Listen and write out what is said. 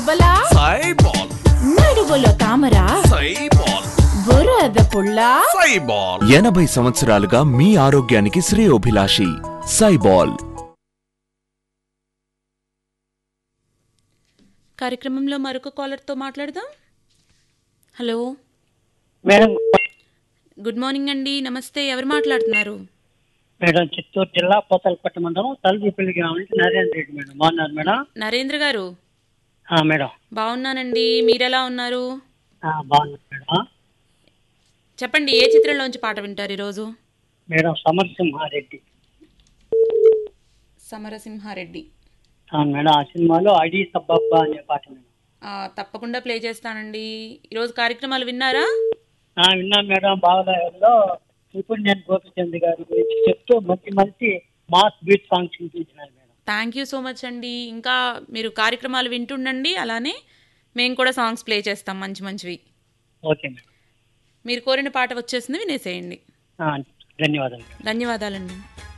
బొబ్బలా సైబాల్ నడువులో తామరా సైబాల్ బురద పుల్ల సైబాల్ ఎనభై సంవత్సరాలుగా మీ ఆరోగ్యానికి శ్రేయోభిలాషి సైబాల్ కార్యక్రమంలో మరొక కాలర్తో మాట్లాడదాం హలో మేడం గుడ్ మార్నింగ్ అండి నమస్తే ఎవరు మాట్లాడుతున్నారు మేడం చిత్తూరు జిల్లా పోతలపట్ట మండలం తలుపుపల్లి గ్రామం నుంచి నరేంద్ర రెడ్డి మేడం బాగున్నారు మేడం నరేంద్ర గారు ఆ, మేడం బాగున్నానండి మీరెలా ఉన్నారు ఆ, బాగున్నారు మేడం చెప్పండి ఏ చిత్రంలోంచి పాట వింటారు ఈరోజు మేడం సమరసింహారెడ్డి సమరసింహారెడ్డి ఆ, మేడం ఆ సినిమాలో అడి సబ్బబ్బా అనే పాట మేడం ఆ, తప్పకుండా ప్లే చేస్తానండి ఈరోజు కార్యక్రమాలు విన్నారా ఆ, విన్నాం మేడం బావలాయర్లో ఇప్పుడు నేను గోపిచంద్ గారి గురించి చెప్తూ మంచి మంచి మాస్ బీట్ సాంగ్స్ వినిపించినారు madam thank you so much అండి ఇంకా మీరు కార్యక్రమాలు వింటుండండి అలానే మేము కూడా సాంగ్స్ ప్లే చేస్తాం మంచి మంచివి ఓకే మేడం మీరు కోరిన పాట వచ్చేసింది వినేసేయండి ఆ, ధన్యవాదాలు ధన్యవాదాలండి